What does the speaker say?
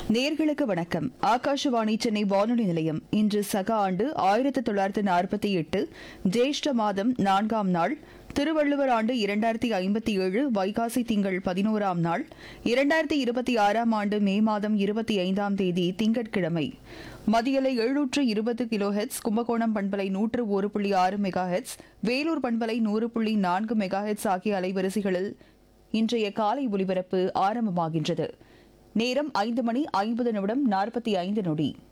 நேர்களுக்கு வணக்கம் ஆகாஷவாணி சென்னை வானொலி நிலையம் இன்று சக ஆண்டு ஆயிரத்து தொள்ளாயிரத்து நாற்பத்தி எட்டு ஜேஷ்ட மாதம் நான்காம் நாள் திருவள்ளுவர் ஆண்டு இரண்டாயிரத்தி ஐம்பத்தி ஏழு வைகாசி திங்கள் பதினோராம் நாள் இரண்டாயிரத்தி இருபத்தி ஆறாம் ஆண்டு மே மாதம் இருபத்தி ஐந்தாம் தேதி திங்கட்கிழமை மதியலை எழுநூற்று இருபது கிலோ ஹெட்ஸ் கும்பகோணம் பண்பலை நூற்று ஒரு புள்ளி ஆறு மெகா ஹெட்ஸ் வேலூர் பண்பலை நூறு புள்ளி நான்கு மெகா ஹெட்ஸ் ஆகிய அலைவரிசைகளில் இன்றைய காலை ஒலிபரப்பு ஆரம்பமாகின்றது நேரம் ஐந்து மணி ஐம்பது நிமிடம் நாற்பத்தி ஐந்து நொடி